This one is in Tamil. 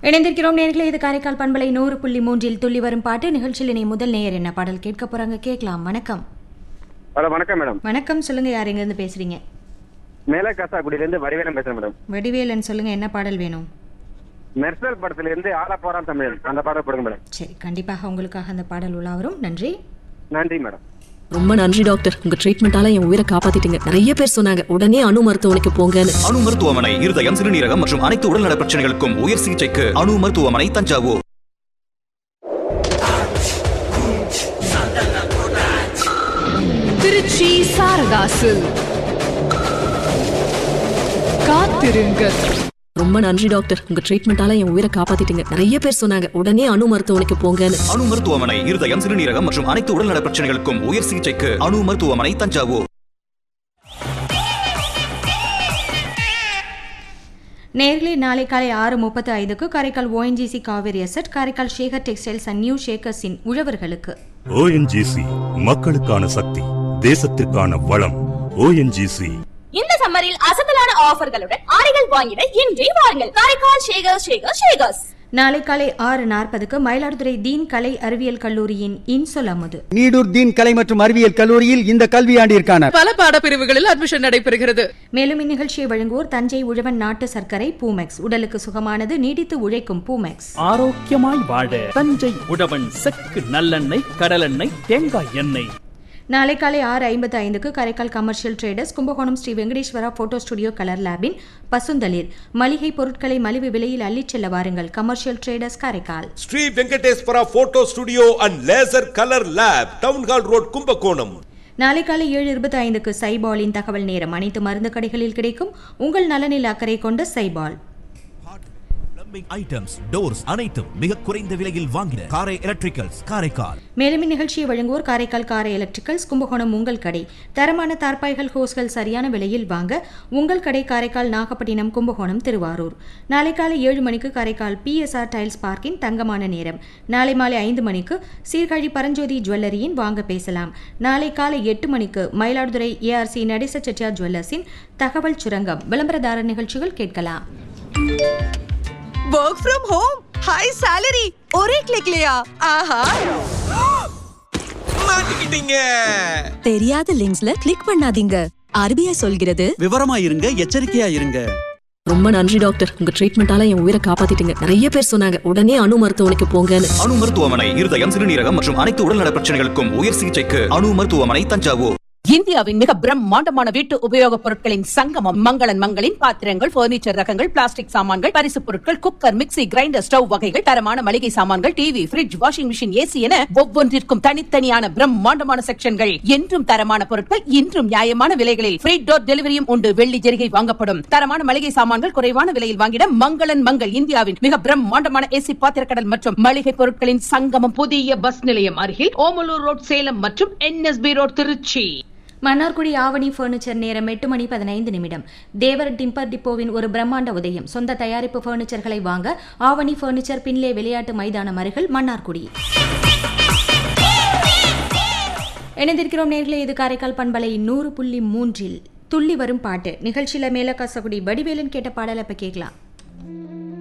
இணைந்திருக்கிறோம் நேர்களே இது காரைக்கால் பண்பலை நூறு புள்ளி மூன்றில் துள்ளி வரும் பாட்டு நிகழ்ச்சியில் இனி முதல் நேயர் என்ன பாடல் கேட்க போறாங்க கேட்கலாம் வணக்கம் ஹலோ வணக்கம் மேடம் வணக்கம் சொல்லுங்க யார் எங்கேருந்து பேசுறீங்க மேல காசாக்குடியிலேருந்து வடிவேலம் பேசுறேன் மேடம் வடிவேலன் சொல்லுங்க என்ன பாடல் வேணும் மெர்சல் படத்துல இருந்து ஆள போறான் தமிழ் அந்த பாடல் போடுங்க மேடம் சரி கண்டிப்பாக உங்களுக்காக அந்த பாடல் உலா வரும் நன்றி நன்றி மேடம் ரொம்ப நன்றி டாக்டர் உங்க ட்ரீட்மெண்டால என் உயிரை காப்பாத்திட்டீங்க நிறைய பேர் சொன்னாங்க உடனே அணு மருத்துவமனைக்கு போங்கன்னு அணு மருத்துவமனை இருதயம் சிறுநீரகம் மற்றும் அனைத்து உடல்நல பிரச்சனைகளுக்கும் உயர் சிகிச்சைக்கு அணு மருத்துவமனை தஞ்சாவூர் திருச்சி சாரதாசு காத்திருங்க ரொம்ப நன்றி டாக்டர் உங்க ட்ரீட்மெண்டால என் உயிரை காப்பாத்திட்டீங்க நிறைய பேர் சொன்னாங்க உடனே அணு மருத்துவமனைக்கு போங்கன்னு அணு மருத்துவமனை இருதயம் சிறுநீரகம் மற்றும் அனைத்து உடல்நல பிரச்சனைகளுக்கும் உயர் சிகிச்சைக்கு அணு மருத்துவமனை தஞ்சாவூர் நேர்களே நாளை காலை ஆறு முப்பத்து ஐந்துக்கு Karaikal ONGC Kaveri asset Karaikal Shekhar textiles and new ஷேக்கர்ஸின் உழவர்களுக்கு ஓஎன்ஜிசி மக்களுக்கான சக்தி தேசத்திற்கான வளம் ஓஎன்ஜிசி இந்த சம்மரில் அசத்தலான ஆஃபர்களுடன் ஆடைகள் வாங்கிட இன்றே வாருங்கள் காரைக்கால் ஷேகர் ஷேகர் ஷேகர்ஸ் நாளை காலை ஆறு நாற்பதுக்கு மயிலாடுதுறை தீன் கலை அறிவியல் கல்லூரியின் இன்சொல் அமுது நீடூர் தீன் கலை மற்றும் அறிவியல் கல்லூரியில் இந்த கல்வியாண்டிற்கான பல பாடப்பிரிவுகளில் அட்மிஷன் நடைபெறுகிறது மேலும் இந்நிகழ்ச்சியை வழங்குவோர் தஞ்சை உழவன் நாட்டு சர்க்கரை பூமெக்ஸ் உடலுக்கு சுகமானது நீடித்து உழைக்கும் பூமெக்ஸ் ஆரோக்கியமாய் வாழ தஞ்சை உழவன் செக்கு நல்லெண்ணெய் கடலெண்ணெய் தேங்காய் எண்ணெய் நாளை காலை ஆறு ஐம்பத்து ஐந்துக்கு Karaikal commercial traders Kumbakonam Sri Venkateswara photo studio colour லேபின் பசுந்தளிர் மளிகை பொருட்களை மலிவு விலையில் அள்ளிச் செல்ல வாருங்கள் commercial traders Karaikal Sri Venkateswara photo studio and laser colour lab town hall road Kumbakonam நாளை காலை ஏழு இருபத்தி ஐந்துக்கு சைபாலின் தகவல் நேரம் அனைத்து மருந்து கடைகளில் கிடைக்கும் உங்கள் நலனில் அக்கறை கொண்ட சைபால் ஐட்டம்ஸ் டோர்ஸ் அனைத்தும் மிக குறைந்த விலையில் வாங்கின காரை எலக்ட்ரிக்கல்ஸ் காரைக்கால் மேலும் இந்நிகழ்ச்சியை வழங்குவோர் காரைக்கால் காரை எலக்ட்ரிக்கல்ஸ் கும்பகோணம் உங்கள் கடை தரமான தார்பாய்கள் ஹோஸ்கள் சரியான விலையில் வாங்க உங்கள் கடை காரைக்கால் நாகப்பட்டினம் கும்பகோணம் திருவாரூர் நாளை காலை ஏழு மணிக்கு காரைக்கால் பிஎஸ்ஆர் டைல்ஸ் பார்க்கின் தங்கமான நேரம் நாளை மாலை ஐந்து மணிக்கு சீர்காழி பரஞ்சோதி ஜுவல்லரியின் வாங்க பேசலாம் நாளை காலை எட்டு மணிக்கு மயிலாடுதுறை ஏஆர்சி நடேச செட்டியார் ஜுவல்லர்ஸின் தகவல் சுரங்கம் விளம்பரதாரர் நிகழ்ச்சிகள் கேட்கலாம் work from home high salary ஒரே கிளிக்லயா ஆஹா மாட்டிக்கிட்டீங்க தெரியாத லிங்க்ஸ்ல கிளிக் பண்ணாதீங்க ஆர்பிஐ சொல்கிறது விவரமா இருங்க எச்சரிக்கையா இருங்க ரொம்ப நன்றி டாக்டர் உங்க ட்ரீட்மெண்டால என் உயிரை காப்பாத்திட்டீங்க நிறைய பேர் சொன்னாங்க உடனே அணு மருத்துவமனைக்கு போங்கன்னு அணு மருத்துவமனை இருதயம் சிறுநீரகம் மற்றும் அனைத்து உடல்நல பிரச்சனைகளுக்கும் உயர் சிகிச்சைக்கு அணு மருத்துவமனை தஞ்சாவூர் இந்தியாவின் மிக பிரம்மாண்டமான வீட்டு உபயோகப் பொருட்களின் சங்கமம் மங்களன் மங்களின் பாத்திரங்கள் பர்னிச்சர் ரகங்கள் பிளாஸ்டிக் சாமான்கள் பரிசுப் பொருட்கள் குக்கர் மிக்ஸி கிரைண்டர் ஸ்டவ் வகைகள் தரமான மளிகை சாமான்கள் TV fridge washing machine AC என ஒவ்வொன்றிற்கும் தனித்தனியான பிரம்மாண்டமான செக்ஷன்கள் என்றும் தரமான பொருட்கள் இன்றும் நியாயமான விலைகளில் ஃப்ரீ டோர் டெலிவரியும் உண்டு வெள்ளி ஜெரிகை வாங்கப்படும் தரமான மளிகை சாமான்கள் குறைவான விலையில் வாங்கிட மங்களன் மங்கள் இந்தியாவின் மிக பிரம்மாண்டமான ஏசி பாத்திரக்கடல் மற்றும் மளிகை பொருட்களின் சங்கமம் புதிய பஸ் நிலையம் அருகில் ஓமலூர் ரோட் சேலம் மற்றும் NSB road Trichy Mannargudi Avani furniture நேரம் எட்டு மணி பதினைந்து நிமிடம் தேவர் டிம்பர் டிப்போவின் ஒரு பிரம்மாண்ட உதயம் சொந்த தயாரிப்பு ஃபர்னிச்சர்களை வாங்க ஆவணி ஃபர்னிச்சர் பின்லே விளையாட்டு மைதானம் அருகில் மன்னார்குடி இணைந்திருக்கிறோம் நேர்களே இது காரைக்கால் பண்பலை நூறு புள்ளி மூன்றில் துள்ளி வரும் பாட்டு நிகழ்ச்சியில மேலக்காசகுடி வடிவேலன் கேட்ட பாடலை இப்ப கேட்கலாம்